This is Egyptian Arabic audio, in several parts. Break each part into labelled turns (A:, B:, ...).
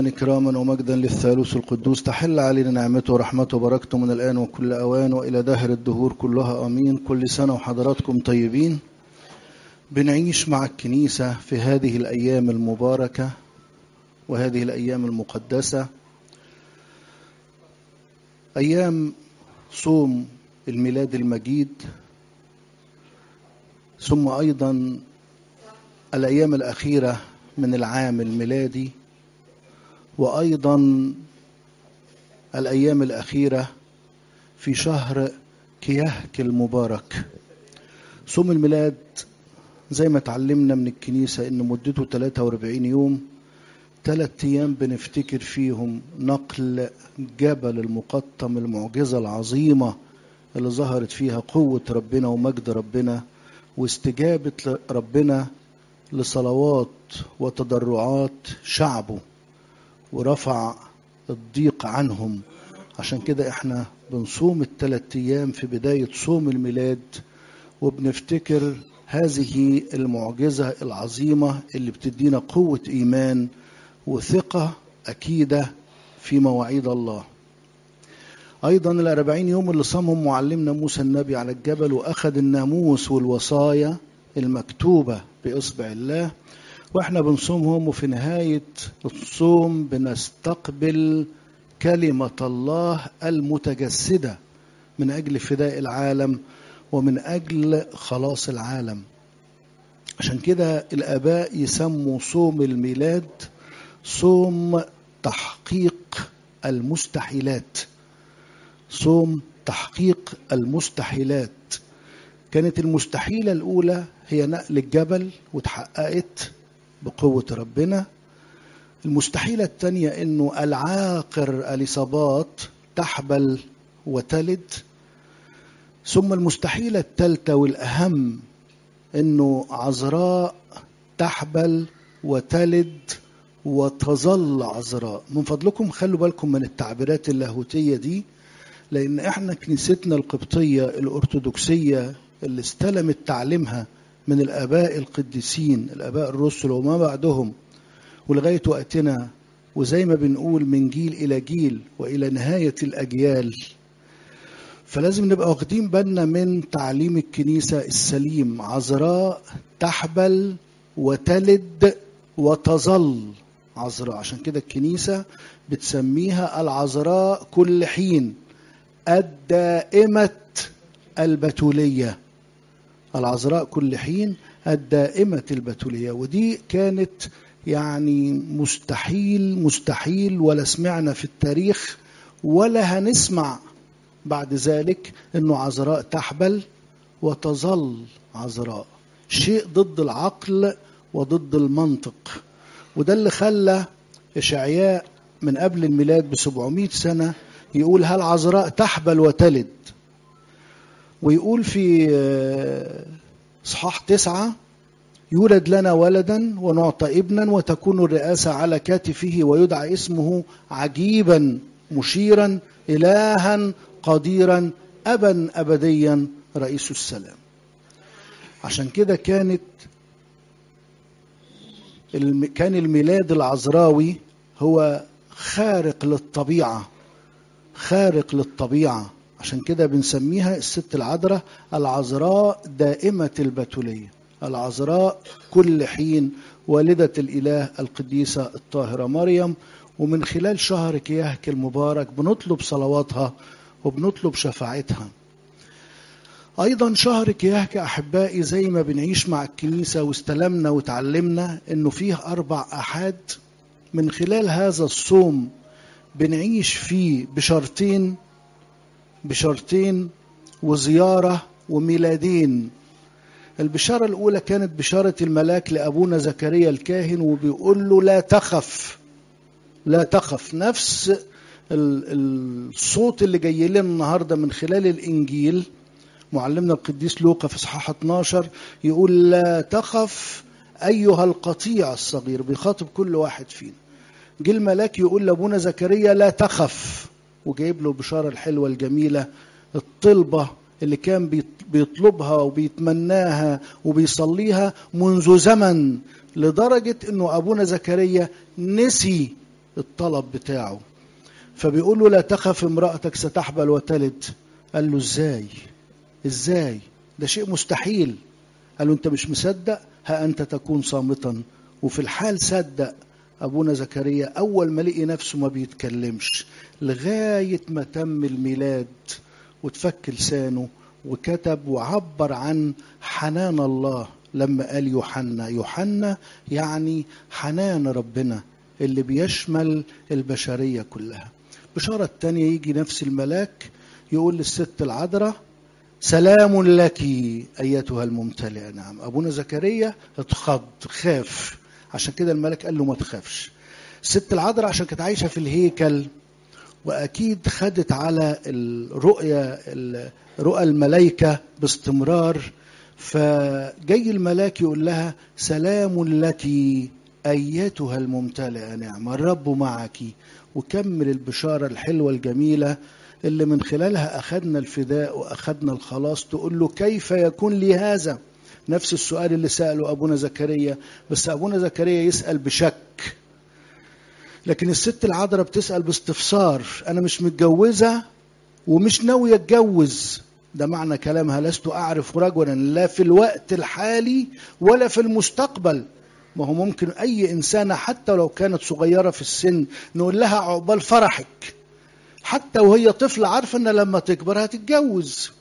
A: إكراما ومجدا للثالوث القدوس تحل علينا نعمته ورحمته وبركته من الآن وكل أوان وإلى دهر الدهور كلها آمين كل سنة وحضراتكم طيبين بنعيش مع الكنيسة في هذه الأيام المباركة وهذه الأيام المقدسة أيام صوم الميلاد المجيد ثم أيضا الأيام الأخيرة من العام الميلادي وأيضا الأيام الأخيرة في شهر كيهك المبارك صوم الميلاد زي ما اتعلمنا من الكنيسة إن مدته 43 يوم ثلاث أيام بنفتكر فيهم نقل جبل المقطم المعجزة العظيمة اللي ظهرت فيها قوة ربنا ومجد ربنا واستجابة ربنا لصلوات وتضرعات شعبه ورفع الضيق عنهم عشان كده احنا بنصوم الثلاث ايام في بداية صوم الميلاد وبنفتكر هذه المعجزة العظيمة اللي بتدينا قوة إيمان وثقة أكيدة في مواعيد الله أيضا الأربعين يوم اللي صامهم معلمنا موسى النبي على الجبل وأخذ الناموس والوصايا المكتوبة بإصبع الله واحنا بنصومهم وفي نهاية الصوم بنستقبل كلمة الله المتجسدة من أجل فداء العالم ومن أجل خلاص العالم عشان كده الآباء يسموا صوم الميلاد صوم تحقيق المستحيلات صوم تحقيق المستحيلات كانت المستحيلة الأولى هي نقل الجبل وتحققت بقوة ربنا المستحيلة الثانية أنه العاقر أليصابات تحبل وتلد ثم المستحيلة الثالثة والأهم أنه عذراء تحبل وتلد وتظل عذراء من فضلكم خلوا بالكم من التعبيرات اللاهوتية دي لأن احنا كنيستنا القبطية الأرثوذكسية اللي استلمت تعليمها من الآباء القديسين الآباء الرسل وما بعدهم ولغاية وقتنا وزي ما بنقول من جيل إلى جيل وإلى نهاية الأجيال فلازم نبقى واخدين بالنا من تعليم الكنيسة السليم عذراء تحبل وتلد وتظل عذراء عشان كده الكنيسة بتسميها العذراء كل حين الدائمة البتولية العذراء كل حين الدائمة البتولية ودي كانت يعني مستحيل مستحيل ولا سمعنا في التاريخ ولا هنسمع بعد ذلك انه عذراء تحبل وتظل عذراء شيء ضد العقل وضد المنطق وده اللي خلى إشعياء من قبل الميلاد ب 700 سنة يقول هل عذراء تحبل وتلد ويقول في إصحاح تسعة يولد لنا ولدا ونعطى ابنا وتكون الرئاسة على كتفه ويدعى اسمه عجيبا مشيرا إلها قديرا أبا أبديا رئيس السلام عشان كده كانت كان الميلاد العذراوي هو خارق للطبيعة خارق للطبيعة عشان كده بنسميها الست العذراء العذراء دائمة البتولية العذراء كل حين والدة الإله القديسة الطاهرة مريم ومن خلال شهر كياهك المبارك بنطلب صلواتها وبنطلب شفاعتها أيضا شهر كياهك أحبائي زي ما بنعيش مع الكنيسة واستلمنا وتعلمنا إنه فيه أربع أحاد من خلال هذا الصوم بنعيش فيه بشرطين بشرطين وزيارة وميلادين البشارة الأولى كانت بشارة الملاك لأبونا زكريا الكاهن وبيقول له لا تخف لا تخف نفس الصوت اللي جاي لنا النهارده من خلال الإنجيل معلمنا القديس لوقا في اصحاح 12 يقول لا تخف ايها القطيع الصغير بيخاطب كل واحد فينا جه الملاك يقول لابونا زكريا لا تخف وجايب له البشاره الحلوه الجميله الطلبه اللي كان بيطلبها وبيتمناها وبيصليها منذ زمن لدرجه انه ابونا زكريا نسي الطلب بتاعه فبيقول له لا تخف امرأتك ستحبل وتلد قال له ازاي ازاي ده شيء مستحيل قال له انت مش مصدق ها انت تكون صامتا وفي الحال صدق ابونا زكريا اول ما لقي نفسه ما بيتكلمش لغايه ما تم الميلاد وتفك لسانه وكتب وعبر عن حنان الله لما قال يوحنا يوحنا يعني حنان ربنا اللي بيشمل البشرية كلها بشارة التانية يجي نفس الملاك يقول للست العذراء سلام لك أيتها الممتلئة نعم أبونا زكريا اتخض خاف عشان كده الملك قال له ما تخافش الست العذراء عشان كانت عايشة في الهيكل وأكيد خدت على الرؤية رؤى الملائكة باستمرار فجاي الملاك يقول لها سلام لك أيتها الممتلئة نعمة الرب معك وكمل البشارة الحلوة الجميلة اللي من خلالها أخذنا الفداء وأخذنا الخلاص تقول له كيف يكون لي هذا نفس السؤال اللي سأله أبونا زكريا بس أبونا زكريا يسأل بشك لكن الست العذراء بتسأل باستفسار أنا مش متجوزة ومش ناوية أتجوز ده معنى كلامها لست أعرف رجلا لا في الوقت الحالي ولا في المستقبل ما هو ممكن أي إنسانة حتى لو كانت صغيرة في السن نقول لها عقبال فرحك حتى وهي طفلة عارفة أن لما تكبر هتتجوز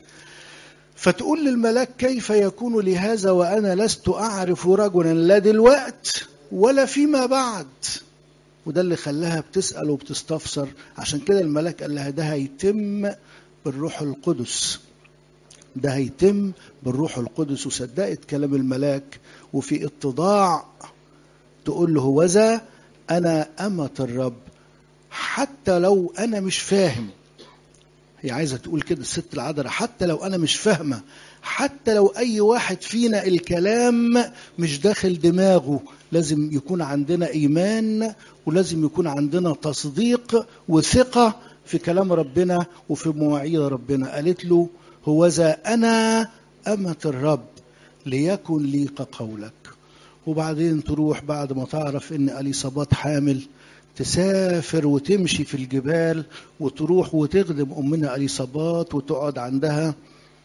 A: فتقول للملاك كيف يكون لهذا وأنا لست أعرف رجلا لا دلوقت ولا فيما بعد وده اللي خلاها بتسأل وبتستفسر عشان كده الملاك قال لها ده هيتم بالروح القدس ده هيتم بالروح القدس وصدقت كلام الملاك وفي اتضاع تقول له هوذا أنا أمة الرب حتى لو أنا مش فاهم هي عايزة تقول كده الست العذراء حتى لو أنا مش فاهمة حتى لو أي واحد فينا الكلام مش داخل دماغه لازم يكون عندنا إيمان ولازم يكون عندنا تصديق وثقة في كلام ربنا وفي مواعيد ربنا قالت له هوذا أنا أمة الرب ليكن لي كقولك وبعدين تروح بعد ما تعرف ان اليصابات حامل تسافر وتمشي في الجبال وتروح وتخدم امنا اليصابات وتقعد عندها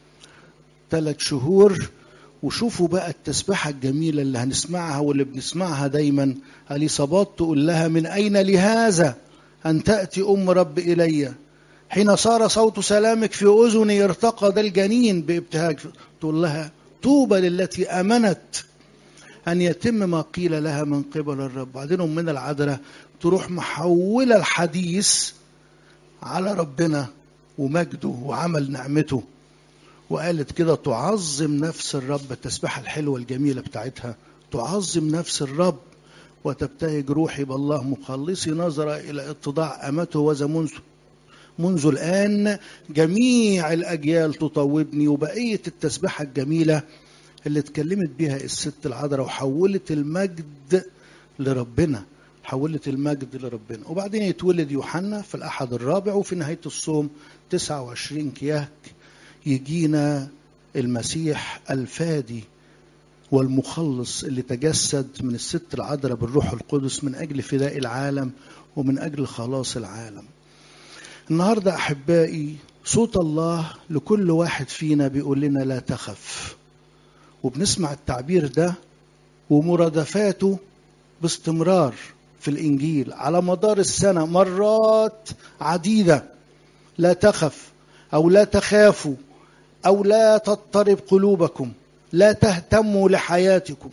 A: ثلاث شهور وشوفوا بقى التسبحة الجميلة اللي هنسمعها واللي بنسمعها دايما اليصابات تقول لها من أين لهذا أن تأتي أم رب إلي حين صار صوت سلامك في أذني ارتقى ده الجنين بابتهاج تقول لها طوبى للتي امنت ان يتم ما قيل لها من قبل الرب بعدين امنا العذراء تروح محوله الحديث على ربنا ومجده وعمل نعمته وقالت كده تعظم نفس الرب التسبيحه الحلوه الجميله بتاعتها تعظم نفس الرب وتبتهج روحي بالله مخلصي نظر الى اتضاع امته وذا منذ منذ الآن جميع الأجيال تطوبني وبقية التسبيحة الجميلة اللي اتكلمت بها الست العذراء وحولت المجد لربنا حولت المجد لربنا وبعدين يتولد يوحنا في الأحد الرابع وفي نهاية الصوم 29 كياك يجينا المسيح الفادي والمخلص اللي تجسد من الست العذراء بالروح القدس من أجل فداء العالم ومن أجل خلاص العالم النهارده احبائي صوت الله لكل واحد فينا بيقول لنا لا تخف وبنسمع التعبير ده ومرادفاته باستمرار في الانجيل على مدار السنه مرات عديده لا تخف او لا تخافوا او لا تضطرب قلوبكم لا تهتموا لحياتكم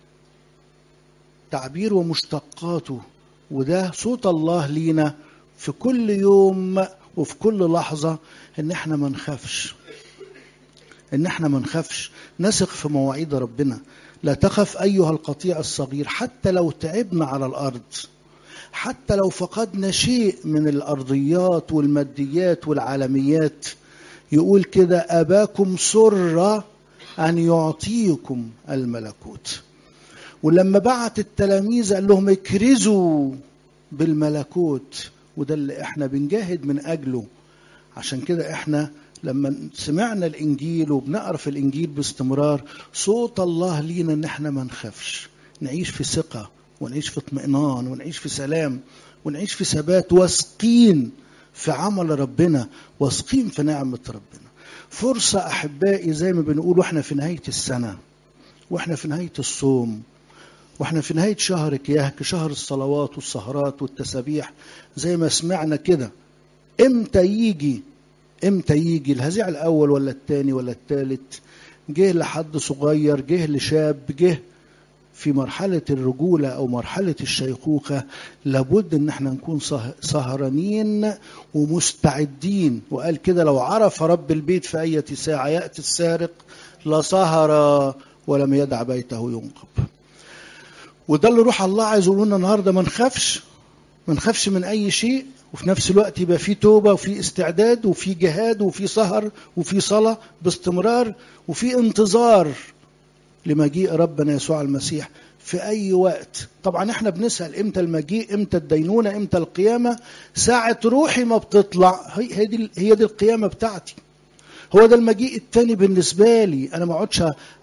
A: تعبير ومشتقاته وده صوت الله لينا في كل يوم وفي كل لحظة ان احنا ما نخافش ان احنا ما نخافش نثق في مواعيد ربنا لا تخف ايها القطيع الصغير حتى لو تعبنا على الارض حتى لو فقدنا شيء من الارضيات والماديات والعالميات يقول كده اباكم سر ان يعطيكم الملكوت ولما بعت التلاميذ قال لهم اكرزوا بالملكوت وده اللي احنا بنجاهد من اجله عشان كده احنا لما سمعنا الانجيل وبنقرا في الانجيل باستمرار صوت الله لينا ان احنا ما نخافش نعيش في ثقه ونعيش في اطمئنان ونعيش في سلام ونعيش في ثبات واثقين في عمل ربنا واثقين في نعمة ربنا فرصة أحبائي زي ما بنقول وإحنا في نهاية السنة وإحنا في نهاية الصوم وإحنا في نهاية شهر كياهك شهر الصلوات والسهرات والتسابيح زي ما سمعنا كده إمتى يجي إمتى يجي الهزيع الأول ولا الثاني ولا الثالث جه لحد صغير جه لشاب جه في مرحلة الرجولة أو مرحلة الشيخوخة لابد إن احنا نكون سهرانين ومستعدين وقال كده لو عرف رب البيت في أي ساعة يأتي السارق لسهر ولم يدع بيته ينقب وده اللي روح الله عايز يقول لنا النهارده ما نخافش ما نخافش من أي شيء وفي نفس الوقت يبقى في توبة وفي استعداد وفي جهاد وفي سهر وفي صلاة باستمرار وفي انتظار لمجيء ربنا يسوع المسيح في أي وقت طبعا احنا بنسأل امتى المجيء امتى الدينونة امتى القيامة ساعة روحي ما بتطلع هي دي, هي دي القيامة بتاعتي هو ده المجيء التاني بالنسبة لي أنا ما اقعدش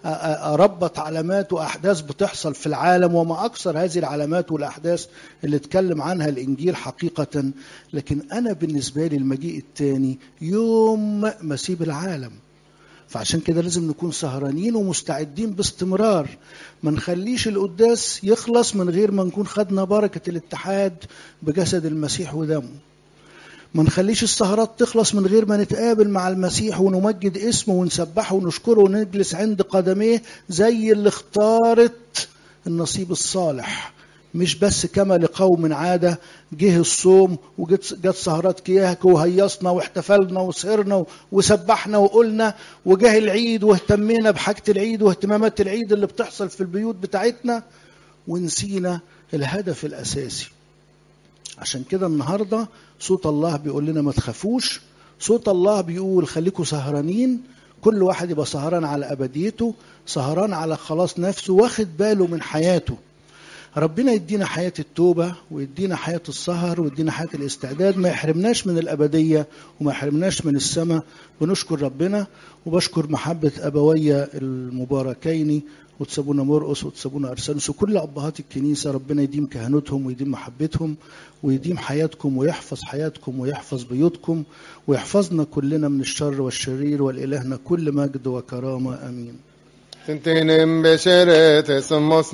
A: أربط علامات وأحداث بتحصل في العالم وما أكثر هذه العلامات والأحداث اللي اتكلم عنها الإنجيل حقيقة لكن أنا بالنسبة لي المجيء التاني يوم مسيب العالم فعشان كده لازم نكون سهرانين ومستعدين باستمرار ما نخليش القداس يخلص من غير ما نكون خدنا بركة الاتحاد بجسد المسيح ودمه ما نخليش السهرات تخلص من غير ما نتقابل مع المسيح ونمجد اسمه ونسبحه ونشكره ونجلس عند قدميه زي اللي اختارت النصيب الصالح مش بس كما لقوم عادة جه الصوم وجت جت سهرات كياهك وهيصنا واحتفلنا وسهرنا وسبحنا وقلنا وجه العيد واهتمينا بحاجة العيد واهتمامات العيد اللي بتحصل في البيوت بتاعتنا ونسينا الهدف الأساسي عشان كده النهاردة صوت الله بيقول لنا ما تخافوش صوت الله بيقول خليكم سهرانين كل واحد يبقى سهران على أبديته سهران على خلاص نفسه واخد باله من حياته ربنا يدينا حياة التوبة ويدينا حياة السهر ويدينا حياة الاستعداد ما يحرمناش من الأبدية وما يحرمناش من السماء بنشكر ربنا وبشكر محبة أبوية المباركين وتسابونا مرقس وتسابونا أرسانس وكل أبهات الكنيسة ربنا يديم كهنوتهم ويديم محبتهم ويديم حياتكم ويحفظ حياتكم ويحفظ بيوتكم ويحفظنا كلنا من الشر والشرير والإلهنا كل مجد وكرامة أمين
B: تنتين بشرة سموس